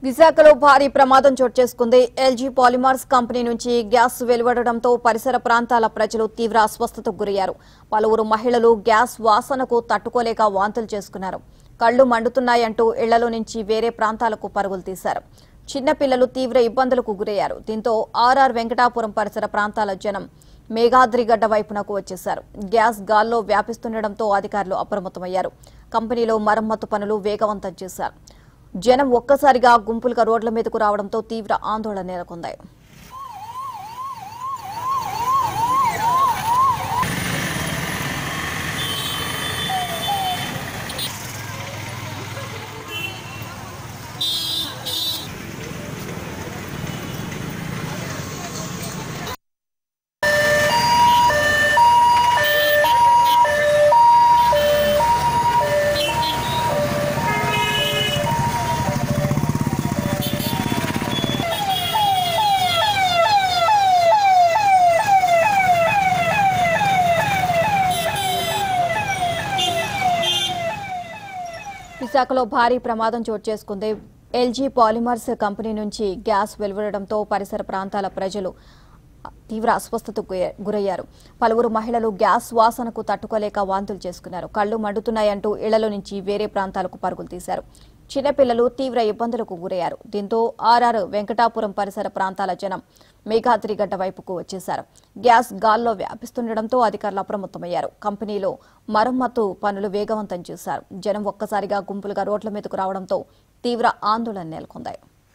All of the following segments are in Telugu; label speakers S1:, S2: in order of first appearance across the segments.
S1: విశాఖలో భారీ ప్రమాదం చోటు చేసుకుంది ఎల్జీ పాలిమర్స్ కంపెనీ నుంచి గ్యాస్ వెలువడడంతో పరిసర ప్రాంతాల ప్రజలు తీవ్ర అస్వస్థతకు గురయ్యారు పలువురు మహిళలు గ్యాస్ వాసనకు తట్టుకోలేక వాంతులు చేసుకున్నారు కళ్లు మండుతున్నాయంటూ ఇళ్లలో నుంచి వేరే ప్రాంతాలకు పరుగులు తీశారు చిన్నపిల్లలు తీవ్ర ఇబ్బందులకు గురయ్యారు దీంతో ఆర్ఆర్ వెంకటాపురం పరిసర ప్రాంతాల జనం మేఘాద్రిగడ్డ వైపునకు వచ్చేశారు గ్యాస్ గాల్లో వ్యాపిస్తుండటంతో అధికారులు అప్రమత్తమయ్యారు కంపెనీలో మరమ్మతు పనులు వేగవంతం చేశారు జనం ఒక్కసారిగా గుంపులుగా రోడ్ల మీదకు రావడంతో తీవ్ర ఆందోళన నెలకొంది విశాఖలో భారీ ప్రమాదం చోటు చేసుకుంది ఎల్జీ పాలిమర్స్ కంపెనీ నుంచి గ్యాస్ వెలువడడంతో పరిసర ప్రాంతాల ప్రజలు తీవ్ర అస్వస్థతకు గుయ- గురయ్యారు పలువురు మహిళలు గ్యాస్ వాసనకు తట్టుకోలేక వాంతులు చేసుకున్నారు కళ్లు మండుతున్నాయంటూ ఇళ్లలో నుంచి వేరే ప్రాంతాలకు పరుగులు తీశారు చిన్నపిల్లలు తీవ్ర ఇబ్బందులకు గురయ్యారు దీంతో ఆర్ఆర్ వెంకటాపురం పరిసర ప్రాంతాల జనం మేఘాద్రిగడ్డ వైపుకు వచ్చేశారు గ్యాస్ గాల్లో వ్యాపిస్తుండటంతో అధికారులు అప్రమత్తమయ్యారు కంపెనీలో మరమ్మతు పనులు వేగవంతం చేశారు జనం ఒక్కసారిగా గుంపులుగా రోడ్ల మీదకు రావడంతో తీవ్ర ఆందోళన నెలకొంది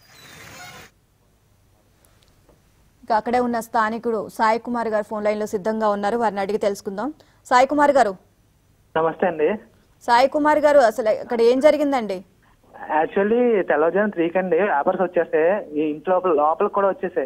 S1: ఇక అక్కడే ఉన్న స్థానికుడు సాయి కుమార్ గారు ఫోన్ లైన్ లో సిద్ధంగా ఉన్నారు వారిని అడిగి తెలుసుకుందాం సాయి కుమార్ గారు
S2: నమస్తే అండి
S1: సాయి కుమార్ గారు అసలు ఇక్కడ ఏం జరిగిందండి
S2: యాక్చువల్లీ తెల్లవారుజామున త్రీకి అండి పేపర్స్ వచ్చేస్తే ఈ ఇంటి లోపల లోపల కూడా వచ్చేసాయి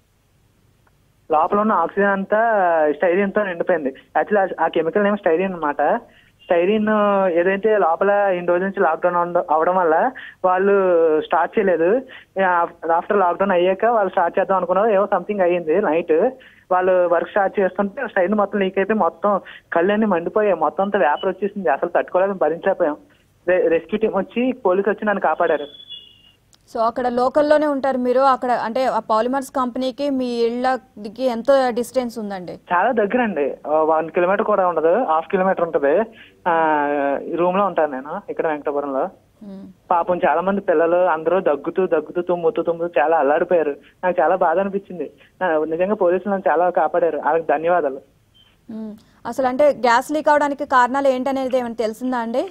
S2: లోపల ఉన్న ఆక్సిజన్ అంతా స్టైరిన్ తో నిండిపోయింది యాక్చువల్లీ ఆ కెమికల్ నేమ్ స్టైరిన్ అన్నమాట స్టైరిన్ ఏదైతే లోపల ఇన్ని రోజుల నుంచి లాక్డౌన్ అవడం వల్ల వాళ్ళు స్టార్ట్ చేయలేదు ఆఫ్టర్ లాక్డౌన్ అయ్యాక వాళ్ళు స్టార్ట్ చేద్దాం అనుకున్నారు ఏవో సంథింగ్ అయ్యింది నైట్ వాళ్ళు వర్క్ స్టార్ట్ చేస్తుంటే స్టైన్ మొత్తం లీక్ అయిపోయి మొత్తం కళ్ళన్నీ మండిపోయాయి మొత్తం అంతా వేపర్ వచ్చేసింది అసలు తట్టుకోలేక భరించలేకపోయాం రెస్క్యూ టీం వచ్చి పోలీసు వచ్చి నన్ను కాపాడారు
S1: సో అక్కడ లోకల్లోనే ఉంటారు మీరు అక్కడ అంటే ఆ పాలిమర్స్ కంపెనీకి మీ ఇళ్ళకి ఎంత డిస్టెన్స్ ఉందండి
S2: చాలా దగ్గర అండి వన్ కిలోమీటర్ కూడా ఉండదు హాఫ్ కిలోమీటర్ ఉంటుంది రూమ్ లో ఉంటాను నేను ఇక్కడ వెంకటపురంలో
S1: ఉమ్.
S2: పాపం చాలా మంది పిల్లలు అందరూ దగ్గుతూ దగ్గుతూ తుమ్ముతూ తుమ్ముతూ చాలా అల్లాడిపోయారు నాకు చాలా బాధ అనిపించింది నా- నిజంగా పోలీసులు నన్ను చాలా కాపాడారు వాళ్ళకి ధన్యవాదాలు
S1: ఉమ్. అసలు అంటే గ్యాస్ లీక్ అవడానికి కారణాలు ఏంటనేది ఏమైనా తెలిసిందా అండి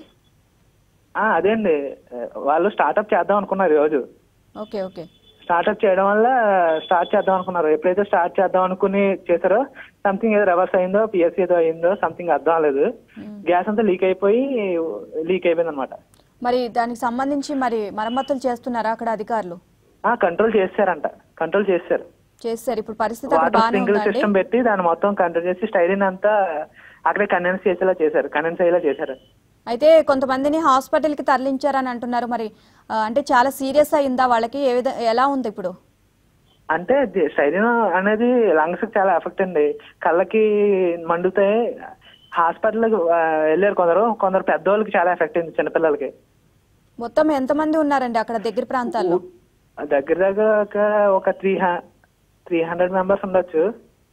S2: ఆ, అదే అండి వాళ్ళు స్టార్ట్అప్ చేద్దాం అనుకున్నారు ఈ రోజు
S1: ఓకే ఓకే
S2: స్టార్ట్అప్ చేయడం వల్ల స్టార్ట్ చేద్దాం అనుకున్నారు ఎప్పుడైతే స్టార్ట్ చేద్దాం అనుకుని చేశారో సంథింగ్ ఏదో రివర్స్ అయిందో పిఎస్సీ ఏదో అయిందో సంథింగ్ అర్థం అవ్వలేదు గ్యాస్ అంతా లీక్ అయిపోయి లీక్ అయిపోయింది అనమాట
S1: మరి దానికి సంబంధించి మరి మరమ్మతులు చేస్తున్నారా అక్కడ అధికారులు
S2: కంట్రోల్ చేశారంట కంట్రోల్ చేశారు
S1: చేస్తారు ఇప్పుడు పరిస్థితి అక్కడ
S2: వాటర్
S1: బాగానే
S2: స్ప్రింకిల్
S1: ఉందండి
S2: సిస్టమ్ పెట్టి దాన్ని మొత్తం కంట్రోల్ చేసి స్టైలిన్ అంతా అక్కడే కండెన్స్ చేసేలా చేశారు కండెన్స్ అయ్యేలా చేశారు
S1: అయితే కొంతమందిని హాస్పిటల్ కి తరలించారని అంటున్నారు మరి ఆ, అంటే చాలా సీరియస్ అయిందా వాళ్ళకి ఏ విధ ఎలా ఉంది ఇప్పుడు
S2: అంటే స్టైలిన్ అనేది లంగ్స్ చాలా ఎఫెక్ట్ అండి కళ్ళకి మండుతాయి హాస్పిటల్కి వెళ్ళారు కొందరు కొందరు పెద్దవాళ్ళకి చాలా ఎఫెక్ట్ అయింది చిన్నపిల్లలకి
S1: మొత్తం ఎంతమంది ఉన్నారండి అక్కడ దగ్గర ప్రాంతాల్లో
S2: దగ్గర దగ్గర ఒక ఒక త్రీ త్రీ హండ్రెడ్ మెంబర్స్ ఉండొచ్చు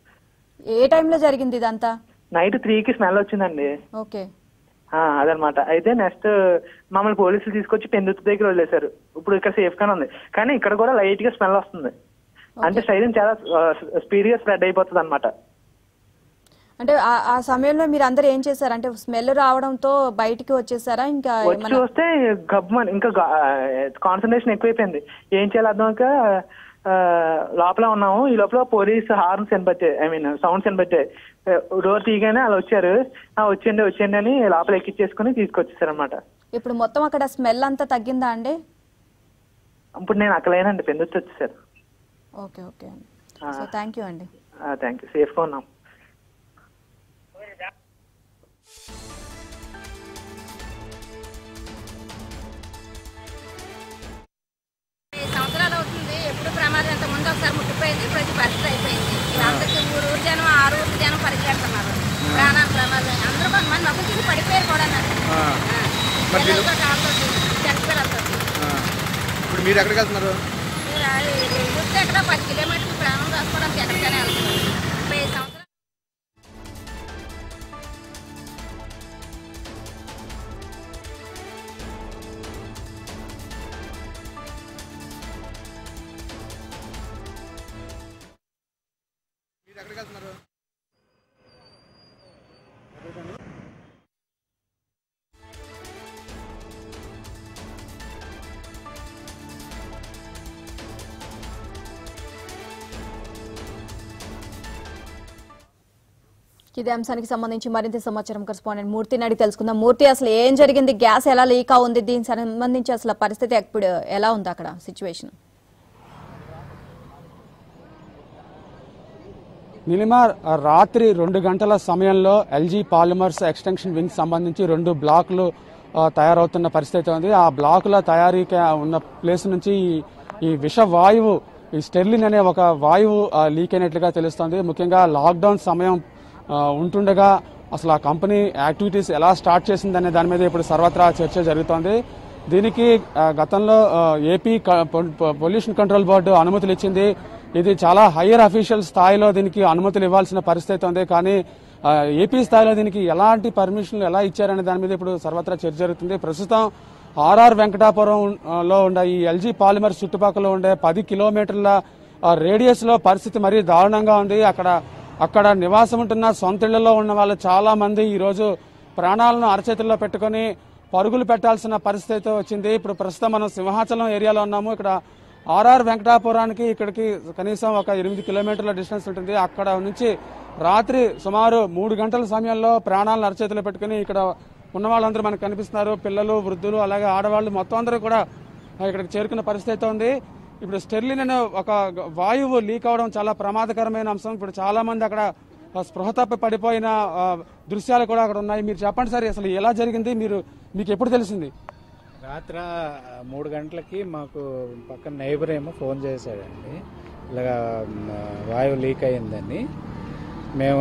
S1: ఏ టైంలో జరిగింది ఇదంతా
S2: నైట్ త్రీకి స్మెల్ వచ్చిందండి
S1: ఓకే
S2: ఆ, అదనమాట అయితే నెక్స్ట్ మమ్మల్ని పోలీసులు తీసుకొచ్చి పెందుతు దగ్గర వదిలేశారు ఇప్పుడు ఇక్కడ సేఫ్ గానే ఉంది కానీ ఇక్కడ కూడా లైట్ గా స్మెల్ వస్తుంది అంటే స్టైలిన్ చాలా స్పీడ్ గా స్ప్రెడ్ అయిపోతుంది అనమాట
S1: అంటే ఆ- ఆ సమయంలో మీరు అందరు ఏం చేశారు అంటే స్మెల్ రావడంతో బయటికి వచ్చేసారా ఇంకా
S2: వచ్చి
S1: ఏమన్నా
S2: చూస్తే గబ్బమని ఇంకా కాన్సన్ట్రేషన్ ఎక్కువైపోయింది ఏం చేయాలి అర్థమక లోపల ఉన్నాము ఈ లోపల పోలీస్ హార్న్స్ వినబట్టే ఐ మీన్ సౌండ్స్ వినబట్టే డోర్ తీయగానే వాళ్ళు వచ్చారు "ఆ, వచ్చేయండి వచ్చేయండి అని లోపల ఎక్కిచ్చేసుకుని తీసుకొచ్చేసారు అనమాట
S1: ఇప్పుడు మొత్తం అక్కడ స్మెల్ అంతా తగ్గిందా అండి
S2: ఇప్పుడు నేను అక్కడ లేనండి పెందుతు వచ్చేసారు
S1: okay okay so thank you అండి
S2: థ్యాంక్ యూ సేఫ్గా ఉన్నాం
S3: ఈ సంవత్సరాలు అవుతుంది ఎప్పుడు ప్రమాదం ఎంత ముందు ఒకసారి ముట్టిపోయింది ఇప్పుడు వచ్చి పరిస్థితి అయిపోయింది అందరికి ఊరు ఊరు జనం ఆరు ఊరు జనం పరిగెడుతున్నారు ప్రాణాలు ప్రమాదం అందరూ కొంతమంది నవ్వు తిని పడిపోయారు కూడా
S4: మరి
S3: పిల్లలతో కాళ్ళతో చనిపోయారు
S4: ఇప్పుడు మీరు ఎక్కడికి వెళ్తున్నారు
S3: మీరు అది గుర్తు ఎక్కడ పది కిలోమీటర్లు ప్రాణం రాసుకోవడానికి ఎక్కడికైనా వెళ్తున్నారు ముప్పై ఐదు సంవత్సరాలు
S4: మీరు ఎక్కడికి వెళ్తున్నారు
S1: ఇదే అంశానికి సంబంధించి మరింత సమాచారం కరెస్పాండెంట్ మూర్తిని అడిగి తెలుసుకుందాం మూర్తి అసలు ఏం జరిగింది గ్యాస్ ఎలా లీక్ ఉంది దీనికి సంబంధించి అసలు పరిస్థితి ఇప్పుడు ఎలా ఉంది అక్కడ సిచ్యువేషన్
S5: నిలిమా రాత్రి రెండు గంటల సమయంలో ఎల్జీ పాలిమర్స్ ఎక్స్టెన్షన్ వింగ్ సంబంధించి రెండు బ్లాకులు ఆ, తయారవుతున్న పరిస్థితి ఉంది ఆ బ్లాకుల తయారీకి ఉన్న ప్లేస్ నుంచి ఈ- ఈ విష వాయువు ఈ స్టెర్లిన్ అనే ఒక వాయువు ఆ, లీక్ అయినట్లుగా తెలుస్తోంది ముఖ్యంగా లాక్డౌన్ సమయం ఆ, ఉంటుండగా అసలు ఆ కంపెనీ యాక్టివిటీస్ ఎలా స్టార్ట్ చేసిందనే దాని మీద ఇప్పుడు సర్వత్రా చర్చ జరుగుతోంది దీనికి ఆ, గతంలో ఆ, ఏపీ క- పొ- పొ- పొల్యూషన్ కంట్రోల్ బోర్డు అనుమతులు ఇచ్చింది ఇది చాలా హయ్యర్ అఫీషియల్ స్థాయిలో దీనికి అనుమతులు ఇవ్వాల్సిన పరిస్థితి ఉంది కానీ ఆ, ఏపీ స్థాయిలో దీనికి ఎలాంటి పర్మిషన్లు ఎలా ఇచ్చారనే దాని మీద ఇప్పుడు సర్వత్రా చర్చ జరుగుతుంది ప్రస్తుతం ఆర్ఆర్ వెంకటాపురం ఆ, లో ఉండే ఈ ఎల్జీ పాలిమర్స్ చుట్టుపక్కల ఉండే పది కిలోమీటర్ల ఆ, రేడియస్ లో పరిస్థితి మరీ దారుణంగా ఉంది అక్కడ అక్కడ నివాసం ఉంటున్న సొంత ఇళ్లలో ఉన్న వాళ్ళు చాలా మంది ఈ రోజు ప్రాణాలను అరచేతుల్లో పెట్టుకొని పరుగులు పెట్టాల్సిన పరిస్థితి వచ్చింది ఇప్పుడు ప్రస్తుతం మనం సింహాచలం ఏరియాలో ఉన్నాము ఇక్కడ ఆర్ఆర్ వెంకటాపురానికి ఇక్కడికి కనీసం ఒక ఎనిమిది కిలోమీటర్ల డిస్టెన్స్ ఉంటుంది అక్కడ నుంచి రాత్రి సుమారు మూడు గంటల సమయంలో ప్రాణాలను అరచేతుల్లో పెట్టుకుని ఇక్కడ ఉన్న వాళ్ళందరూ మనకు కనిపిస్తున్నారు పిల్లలు వృద్ధులు అలాగే ఆడవాళ్ళు మొత్తం అందరూ కూడా ఇక్కడికి చేరుకున్న పరిస్థితి ఉంది ఇప్పుడు స్టెర్లిన్ అనే ఒక వాయువు లీక్ అవడం చాలా ప్రమాదకరమైన అంశం ఇప్పుడు చాలా మంది అక్కడ ఆ, స్పృహ తప్పి పడిపోయిన ఆ, దృశ్యాలు కూడా అక్కడ ఉన్నాయి మీరు చెప్పండి సార్ అసలు ఎలా జరిగింది మీరు మీకు ఎప్పుడు తెలిసింది
S6: రాత్రి మూడు గంటలకి మాకు పక్కన నైబర్ ఏమో ఫోన్ చేశాడండి ఇలాగా మ్, వాయువు లీక్ అయిందని మేము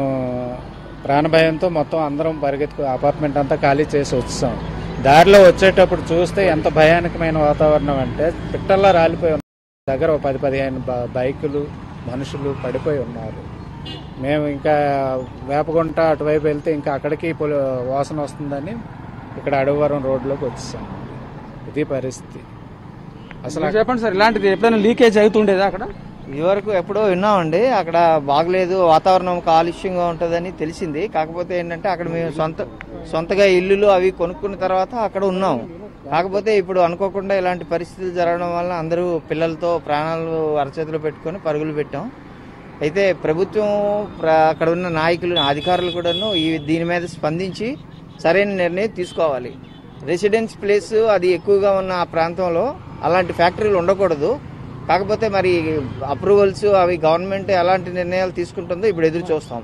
S6: ప్రాణభయంతో మొత్తం అందరం పరిగెత్తుకు అపార్ట్మెంట్ అంతా ఖాళీ చేసి వచ్చాం దారిలో వచ్చేటప్పుడు చూస్తే ఎంత భయానకమైన వాతావరణం అంటే పిట్టల్లా రాలిపోయి ఉన్నాయి. దగ్గర ఒక పది పదిహేను బ- బైకులు మనుషులు పడిపోయి ఉన్నారు మేము ఇంకా వేపగుంట అటువైపు వెళ్తే ఇంకా అక్కడికి పొలి- వాసన వస్తుందని ఇక్కడ అడవరం రోడ్లోకి వచ్చేసాం ఇది పరిస్థితి అసలు
S5: మీరు చెప్పండి సార్ ఇలాంటిది ఎప్పుడైనా లీకేజ్ అవుతుండేదా అక్కడ
S7: ఇదివరకు ఎప్పుడో విన్నామండి అక్కడ బాగలేదు వాతావరణం కాలుష్యంగా ఉంటుందని తెలిసింది కాకపోతే ఏంటంటే అక్కడ మేము సొంత సొంతగా ఇల్లులు అవి కొనుక్కున్న తర్వాత అక్కడ ఉన్నాం కాకపోతే ఇప్పుడు అనుకోకుండా ఇలాంటి పరిస్థితులు జరగడం వల్ల అందరూ పిల్లలతో ప్రాణాలు అరచేతిలో పెట్టుకొని పరుగులు పెట్టాం అయితే ప్రభుత్వం ప్ర- అక్కడ ఉన్న నాయకులు అధికారులు కూడాను ఈ దీని మీద స్పందించి సరైన నిర్ణయం తీసుకోవాలి రెసిడెన్స్ ప్లేస్ అది ఎక్కువగా ఉన్న ఆ ప్రాంతంలో అలాంటి ఫ్యాక్టరీలు ఉండకూడదు కాకపోతే మరి అప్రూవల్స్ అవి గవర్నమెంట్ ఎలాంటి నిర్ణయాలు తీసుకుంటుందో ఇప్పుడు ఎదురు చూస్తాం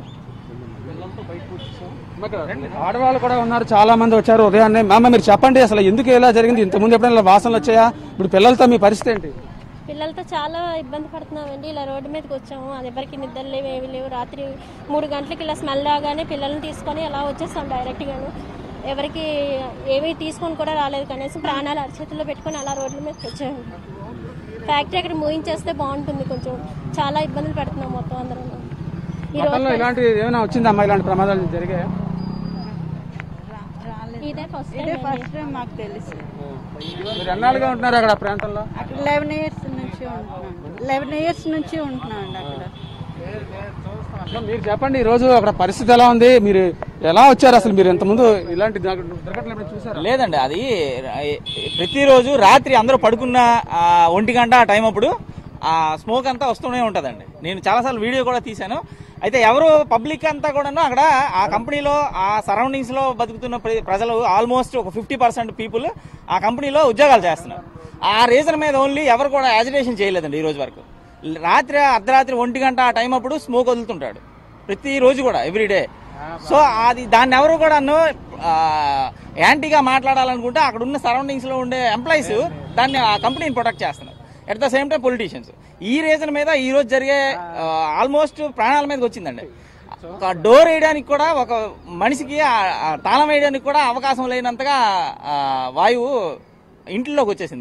S5: ఆడవాళ్ళు కూడా ఉన్నారు చాలా మంది వచ్చారు ఉదయాన్నే మామ మీరు చెప్పండి అసలు ఎందుకు ఇలా జరిగింది ఇంతకుముందు ఎప్పుడైనా ఇలా వాసనలు వచ్చాయా ఇప్పుడు పిల్లలతో మీ పరిస్థితి ఏంటి
S8: పిల్లలతో చాలా ఇబ్బంది పడుతున్నామండి ఇలా రోడ్డు మీదకి వచ్చాము అది ఎవరికి నిద్ర లేవు ఏమి లేవు రాత్రి మూడు గంటలకి ఇలా స్మెల్ రాగానే పిల్లల్ని తీసుకొని అలా వచ్చేస్తాం డైరెక్ట్గాను ఎవరికి ఏమీ తీసుకొని కూడా రాలేదు కనీసం ప్రాణాలు అరచేతుల్లో పెట్టుకొని అలా రోడ్ల మీదకి వచ్చాము ఫ్యాక్టరీ అక్కడ మూయించేస్తే బాగుంటుంది కొంచెం చాలా ఇబ్బందులు పెడుతున్నాం మొత్తం అందరం ఈ
S5: గతంలో
S8: రోజు
S5: ఇలాంటి ఏమైనా వచ్చిందమ్మా ఇలాంటి ప్రమాదాలు జరిగాయా
S8: ఇదే ఫస్ట్
S9: ఇదే ఫస్ట్ టైం మాకు తెలుసు
S5: మీరు ఎన్నాళ్ళుగా ఉంటున్నారు అక్కడ ఆ ప్రాంతంలో
S9: అక్కడ లెవెన్ ఇయర్స్ నుంచి ఉంటున్నాను లెవెన్ ఇయర్స్ నుంచి ఉంటున్నాను అక్కడ
S5: అసలు మీరు చెప్పండి ఈ రోజు అక్కడ పరిస్థితి ఎలా ఉంది మీరు ఎలా వచ్చారు అసలు మీరు ఇంతకుముందు ఇలాంటి దుర్ఘ- దుర్ఘటనలు ఎప్పుడైనా చూసారా
S10: లేదండి అది ప్రతిరోజు రాత్రి అందరూ పడుకున్న ఆ, ఒంటి గంట ఆ టైం అప్పుడు ఆ స్మోక్ అంతా వస్తూనే ఉంటుందండి నేను చాలాసార్లు వీడియో కూడా తీశాను అయితే ఎవరు పబ్లిక్ అంతా కూడాను అక్కడ ఆ కంపెనీలో ఆ సరౌండింగ్స్ లో బతుకుతున్న ప్ర- ప్రజలు ఆల్మోస్ట్ ఒక ఫిఫ్టీ పర్సెంట్ పీపుల్ ఆ కంపెనీలో ఉద్యోగాలు చేస్తున్నారు ఆ రీజన్ మీద ఓన్లీ ఎవరు కూడా యాజిటేషన్ చేయలేదండి ఈ రోజు వరకు రాత్రి అర్ధరాత్రి ఒంటి గంట ఆ టైం అప్పుడు స్మోక్ వదులుతుంటాడు ప్రతిరోజు కూడా ఎవ్రీడే సో అది దాన్ని ఎవరు కూడా యాంటీగా మాట్లాడాలనుకుంటే అక్కడ ఉన్న సరౌండింగ్స్ లో ఉండే ఎంప్లాయీస్ దాన్ని ఆ కంపెనీని ప్రొటెక్ట్ చేస్తున్నారు at the same time politicians ఈ రీజన్ మీద ఈ రోజు జరిగే ఆల్మోస్ట్ ప్రాణాల మీదకి వచ్చిందండి ఒక డోర్ వేయడానికి కూడా ఒక మనిషికి ఆ- ఆ తాళం వేయడానికి కూడా అవకాశం లేనంతగా ఆ, వాయువు ఇంట్లోకి వచ్చేసింది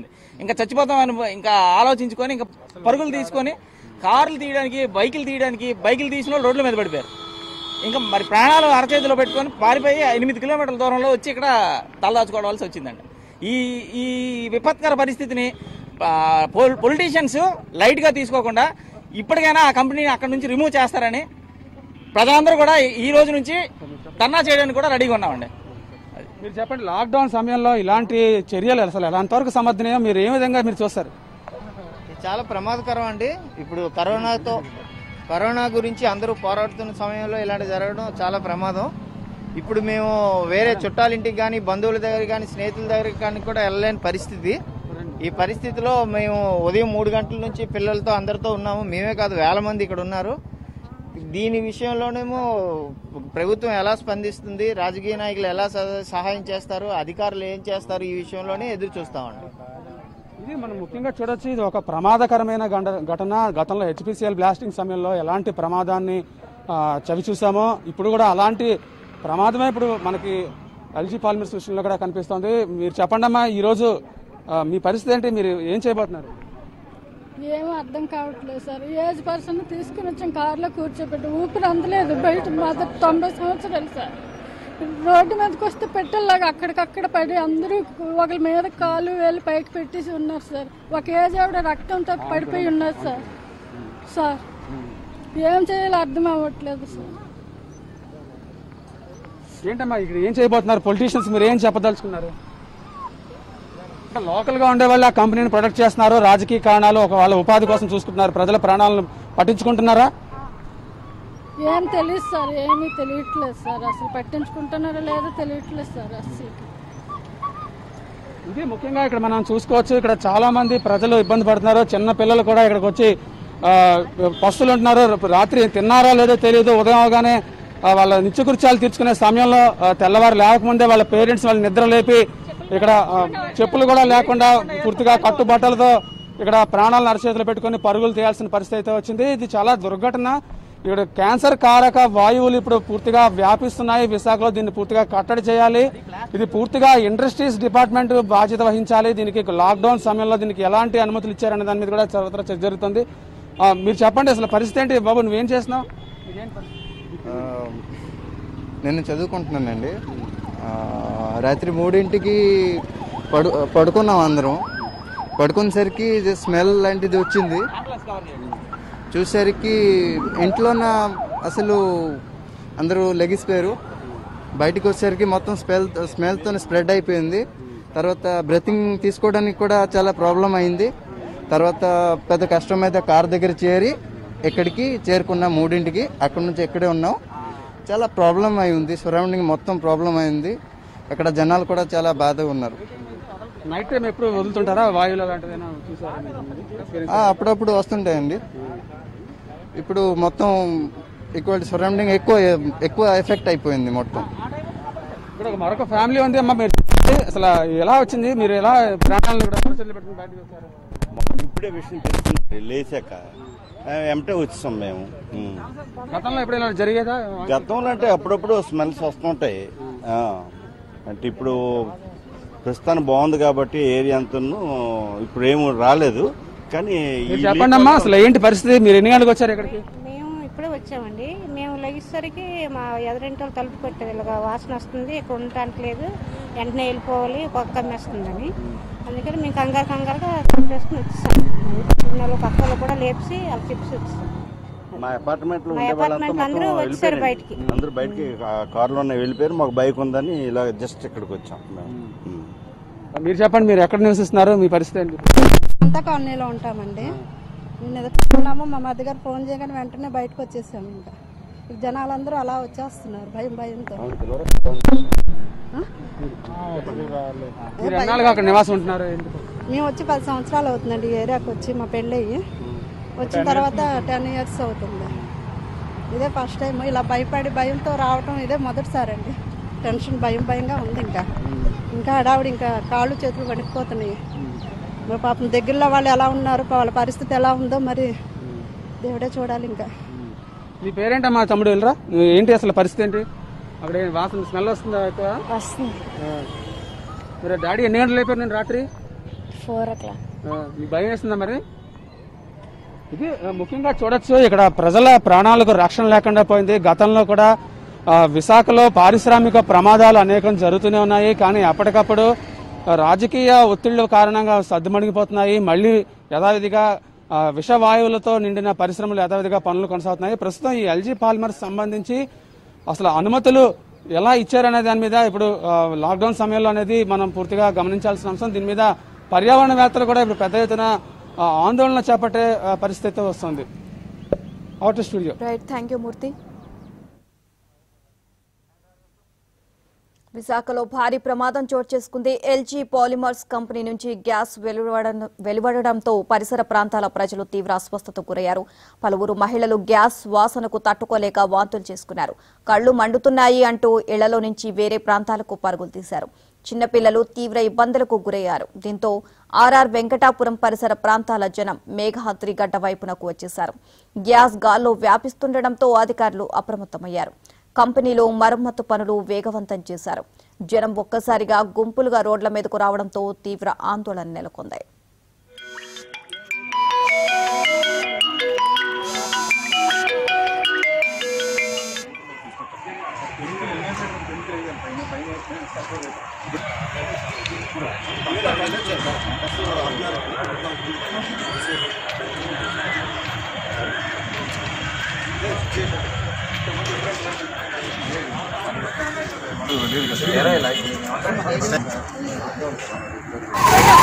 S10: ఇంకా చచ్చిపోతామని ఇంకా ఆలోచించుకొని ఇంకా పరుగులు తీసుకొని కార్లు తీయడానికి బైకులు తీయడానికి బైకులు తీసిన వాళ్ళు రోడ్ల మీద పడిపోయారు ఇంకా మరి ప్రాణాలు అరచేతిలో పెట్టుకొని పారిపోయి ఎనిమిది కిలోమీటర్ల దూరంలో వచ్చి ఇక్కడ తలదాచుకోవాల్సి వచ్చిందండి ఈ ఈ విపత్కర పరిస్థితిని పొలిటీషియన్స్ లైట్గా తీసుకోకుండా ఇప్పటికైనా ఆ కంపెనీని అక్కడ నుంచి రిమూవ్ చేస్తారని ప్రజలందరూ కూడా ఈ- ఈ రోజు నుంచి ధర్నా చేయడానికి కూడా రెడీగా ఉన్నామండి
S5: మీరు చెప్పండి లాక్డౌన్ సమయంలో ఇలాంటి చర్యలు అసలు ఎంతవరకు సమర్థనీయం మీరు ఏ విధంగా మీరు చూస్తారు
S7: ఇది చాలా ప్రమాదకరం అండి ఇప్పుడు కరోనాతో కరోనా గురించి అందరూ పోరాడుతున్న సమయంలో ఇలాంటి జరగడం చాలా ప్రమాదం ఇప్పుడు మేము వేరే చుట్టాల ఇంటికి కానీ బంధువుల దగ్గర కానీ స్నేహితుల దగ్గరికి కానీ కూడా వెళ్ళలేని పరిస్థితి ఈ పరిస్థితిలో మేము ఉదయం మూడు గంటల నుంచి పిల్లలతో అందరితో ఉన్నాము మేమే కాదు వేల మంది ఇక్కడ ఉన్నారు దీని విషయంలోనేమో ప్రభుత్వం ఎలా స్పందిస్తుంది రాజకీయ నాయకులు ఎలా సహ- సహాయం చేస్తారు అధికారులు ఏం చేస్తారు ఈ విషయంలోనే ఎదురు చూస్తామండి
S5: ఇది మనం ముఖ్యంగా చూడొచ్చు ఇది ఒక ప్రమాదకరమైన గండ- ఘటన గతంలో హెచ్పిసిఎల్ బ్లాస్టింగ్ సమయంలో ఎలాంటి ప్రమాదాన్ని ఆ, చవి చూసామో ఇప్పుడు కూడా అలాంటి ప్రమాదమే ఇప్పుడు మనకి ఎల్జీ పాలిమర్స్ విషయంలో కూడా కనిపిస్తోంది మీరు చెప్పండి అమ్మా ఈరోజు ఆ, మీ పరిస్థితి ఏంటి మీరు ఏం చేయబోతున్నారు
S9: ఏమీ అర్థం కావట్లేదు సార్ ఏజ్ పర్సన్ తీసుకుని వచ్చాం కారులో కూర్చోబెట్టి ఊపిరి అందలేదు బయట మాది తొంభై సంవత్సరాలు సార్ రోడ్డు మీదకి వస్తే పెట్టేలాగా అక్కడికక్కడ పడి అందరూ ఒకరి మీద కాలు వేలు పైకి పెట్టేసి ఉన్నారు సార్ ఒక ఏజ్ ఆవిడ రక్తంతో పడిపోయి ఉన్నారు సార్ సార్ ఏం చేయాలో అర్థం అవ్వట్లేదు సార్
S5: ఏంటమ్మా ఇక్కడ ఏం చేయబోతున్నారు పొలిటీషియన్స్ మీరు ఏం చెప్పదలుచుకున్నారు లోకల్ గా ఉండే వాళ్ళు ఆ కంపెనీని ప్రొడక్ట్ చేస్తున్నారు రాజకీయ కారణాలు ఒక వాళ్ళ ఉపాధి కోసం చూసుకుంటున్నారు ప్రజల ప్రాణాలను పట్టించుకుంటున్నారా
S9: ఏం తెలియదు సార్ ఏమీ తెలియట్లేదు సార్ అసలు పట్టించుకుంటున్నారో లేదో తెలియట్లేదు సార్ అసలు
S5: ఇది ముఖ్యంగా ఇక్కడ మనం చూసుకోవచ్చు ఇక్కడ చాలా మంది ప్రజలు ఇబ్బంది పడుతున్నారు చిన్న పిల్లలు కూడా ఇక్కడికి వచ్చి ఆ, పస్తులు ఉంటున్నారు రాత్రి తిన్నారా లేదో తెలియదు ఉదయం అవగానే ఆ, వాళ్ళ నిత్యకృత్యాలు తీర్చుకునే సమయంలో ఆ, తెల్లవారు లేకముందే వాళ్ళ పేరెంట్స్ వాళ్ళ నిద్ర లేపి ఇక్కడ ఆ, చెప్పులు కూడా లేకుండా పూర్తిగా కట్టుబట్టలతో ఇక్కడ ప్రాణాలను అరచేతులు పెట్టుకొని పరుగులు తీయాల్సిన పరిస్థితి అయితే వచ్చింది ఇది చాలా దుర్ఘటన ఇక్కడ క్యాన్సర్ కారక వాయువులు ఇప్పుడు పూర్తిగా వ్యాపిస్తున్నాయి విశాఖలో దీన్ని పూర్తిగా కట్టడి చేయాలి ఇది పూర్తిగా ఇండస్ట్రీస్ డిపార్ట్మెంట్ బాధ్యత వహించాలి దీనికి లాక్డౌన్ సమయంలో దీనికి ఎలాంటి అనుమతులు ఇచ్చారనే దాని మీద కూడా సర్వత్రా చర్చ జరుగుతుంది ఆ, మీరు చెప్పండి అసలు పరిస్థితి ఏంటి బాబు నువ్వేం చేస్తున్నావు
S4: ఆ, నేను చదువుకుంటున్నానండి ఆ, రాత్రి మూడింటికి పడు పడుకున్నాం అందరం పడుకునేసరికి ఇది స్మెల్ లాంటిది వచ్చింది చూసేసరికి ఇంట్లోన అసలు అందరూ లెగిసిపోయారు బయటికి వచ్చేసరికి మొత్తం స్మెల్ స్మెల్తో స్ప్రెడ్ అయిపోయింది తర్వాత బ్రెతింగ్ తీసుకోవడానికి కూడా చాలా ప్రాబ్లం అయింది తర్వాత పెద్ద కష్టం మీద కార్ దగ్గర చేరి ఇక్కడికి చేరుకున్నాం మూడింటికి అక్కడ నుంచి ఇక్కడే ఉన్నాం చాలా ప్రాబ్లం అయి ఉంది సరౌండింగ్ మొత్తం ప్రాబ్లం అయింది అక్కడ జనాలు కూడా చాలా బాధగా ఉన్నారు
S5: నైట్ టైం ఎప్పుడు వదులుతుంటారా వాయువులు అలాంటిది ఏమైనా చూసారా మీరు?
S4: ఆ, అప్పుడప్పుడు వస్తుంటాయండి ఇప్పుడు మొత్తం ఎక్కువ సరౌండింగ్ ఎక్కువ ఎక్కువ ఎఫెక్ట్ అయిపోయింది మొత్తం
S5: ఇక్కడ ఒక మరొక ఫ్యామిలీ ఉంది అమ్మ మీరు చెప్పండి. అసలు ఎలా వచ్చింది మీరు ఎలా ప్రాణాలను ఇక్కడ అరచేతులు పెట్టుకుని బయటకు వచ్చారు
S11: ఇప్పుడే విషయం తెలిసింది లేచాక ఆ, ఎమ్మటే వచ్చేసాం మేము ఉమ్.
S5: గతంలో ఎప్పుడు ఇలా జరిగేదా
S11: గతంలో అంటే అప్పుడప్పుడు స్మెల్స్ వస్తుంటాయి ఆ, అంటే ఇప్పుడు ప్రస్తుతానికి బాగుంది కాబట్టి ఏరియా అంతను ఇప్పుడు ఏమి రాలేదు కానీ ఈ
S5: మీరు చెప్పండి అమ్మా అసలు ఏంటి పరిస్థితి మీరు ఎన్ని గంటలకు వచ్చారు ఇక్కడికి
S12: మేము ఇప్పుడే వచ్చామండి మేము లెగిసరికి మా ఎదురింటి వాళ్ళు తలుపు కొట్టారు ఇలాగ వాసన వస్తుంది ఇక్కడ ఉండటానికి లేదు వెంటనే వెళ్ళిపోవాలి పక్క కమ్మేస్తుందని అందుకని మేము కంగారు కంగారుగా వేసుకుని వచ్చేసాం నలుగురు పక్క వాళ్ళు కూడా లేపి వాళ్ళు చెప్పి వచ్చేసాం
S11: మా అపార్ట్మెంట్ లో
S12: మా
S11: ఉండే వాళ్ళంతా
S12: అపార్ట్మెంట్
S11: మొత్తం
S12: అందరూ వచ్చారు
S11: వెళ్ళిపోయారు
S12: బయటికి.
S11: అందరూ బయటికి కారులోనే వెళ్ళిపోయారు మాకు బైక్ ఉందని ఇలా జస్ట్ ఇక్కడికి వచ్చాం మేము ఉమ్.
S5: మీరు చెప్పండి మీరు ఎక్కడ నివసిస్తున్నారు మీ పరిస్థితి ఏంటి
S13: అంతా కాలనీలో ఉంటామండి నేను ఎదుర్కొన్నాము మా మధ్య గారు ఫోన్ చేయగానే వెంటనే బయటకు వచ్చేసాము ఇంకా ఈ జనాలందరూ అలా వచ్చేస్తున్నారు భయం భయంతో
S5: మీరు ఎన్నాళ్ళుగా అక్కడ నివాసం ఉంటున్నారు ఎందుకు?
S13: మేము వచ్చి పది సంవత్సరాలు అవుతుందండి ఈ ఏరియాకి వచ్చి మా పెళ్ళయ్యి వచ్చిన తర్వాత టెన్ ఇయర్స్ అవుతుంది ఇదే ఫస్ట్ టైం ఇలా భయపడి భయంతో రావటం ఇదే మొదటిసారి అండి టెన్షన్ భయం భయంగా ఉంది ఇంకా ఇంకా హడావిడి ఇంకా కాళ్ళు చేతులు వణికిపోతున్నాయి మరి పాపం దగ్గరలో వాళ్ళు ఎలా ఉన్నారు వాళ్ళ పరిస్థితి ఎలా ఉందో మరి దేవుడే చూడాలి ఇంకా
S5: మీ పేరేంటమ్మా తమ్ముడు వెళ్ళరా ఏంటి అసలు పరిస్థితి ఏంటి అక్కడ ఏం వాసన స్మెల్ వస్తుందా ఎక్కువ
S14: వస్తుంది
S5: ఆ. మరి డాడీ ఎన్ని గంటలు అయిపోయారు నేను రాత్రి
S14: ఫోర్ ఓ క్లాక్
S5: ఆ, మీకు భయం వేస్తుందా మరి ఇది ఆ, ముఖ్యంగా చూడొచ్చు ఇక్కడ ప్రజల ప్రాణాలకు రక్షణ లేకుండా పోయింది గతంలో కూడా ఆ, విశాఖలో పారిశ్రామిక ప్రమాదాలు అనేకం జరుగుతూనే ఉన్నాయి కానీ అప్పటికప్పుడు ఆ, రాజకీయ ఒత్తిళ్ల కారణంగా సద్దుమణిగిపోతున్నాయి మళ్ళీ యథావిధిగా ఆ, విషవాయువులతో నిండిన పరిశ్రమలు యథావిధిగా పనులు కొనసాగుతున్నాయి ప్రస్తుతం ఈ ఎల్జీ పాలిమర్స్ సంబంధించి అసలు అనుమతులు ఎలా ఇచ్చారనే దాని మీద ఇప్పుడు ఆ, లాక్డౌన్ సమయంలో అనేది మనం పూర్తిగా గమనించాల్సిన అంశం దీని మీద పర్యావరణవేత్తలు కూడా ఇప్పుడు పెద్ద ఎత్తున ఆ, ఆందోళన చేపట్టే ఆ, పరిస్థితి వస్తుంది out studio
S1: right thank you Murthy విశాఖలో భారీ ప్రమాదం చోటు చేసుకుంది ఎల్జీ పాలిమర్స్ కంపెనీ నుంచి గ్యాస్ వెలువడ- వెలువడడంతో పరిసర ప్రాంతాల ప్రజలు తీవ్ర అస్వస్థతకు గురయ్యారు పలువురు మహిళలు గ్యాస్ వాసనకు తట్టుకోలేక వాంతులు చేసుకున్నారు కళ్లు మండుతున్నాయి అంటూ ఇళ్లలో నుంచి వేరే ప్రాంతాలకు పరుగులు తీశారు చిన్నపిల్లలు తీవ్ర ఇబ్బందులకు గురయ్యారు దీంతో ఆర్ఆర్ వెంకటాపురం పరిసర ప్రాంతాల జనం మేఘాద్రి గడ్డ వైపునకు వచ్చేశారు గ్యాస్ గాల్లో వ్యాపిస్తుండటంతో అధికారులు అప్రమత్తమయ్యారు కంపెనీలో మరమ్మతు పనులు వేగవంతం చేశారు జనం ఒక్కసారిగా గుంపులుగా రోడ్ల మీదకు రావడంతో తీవ్ర ఆందోళన నెలకొంది
S14: Thank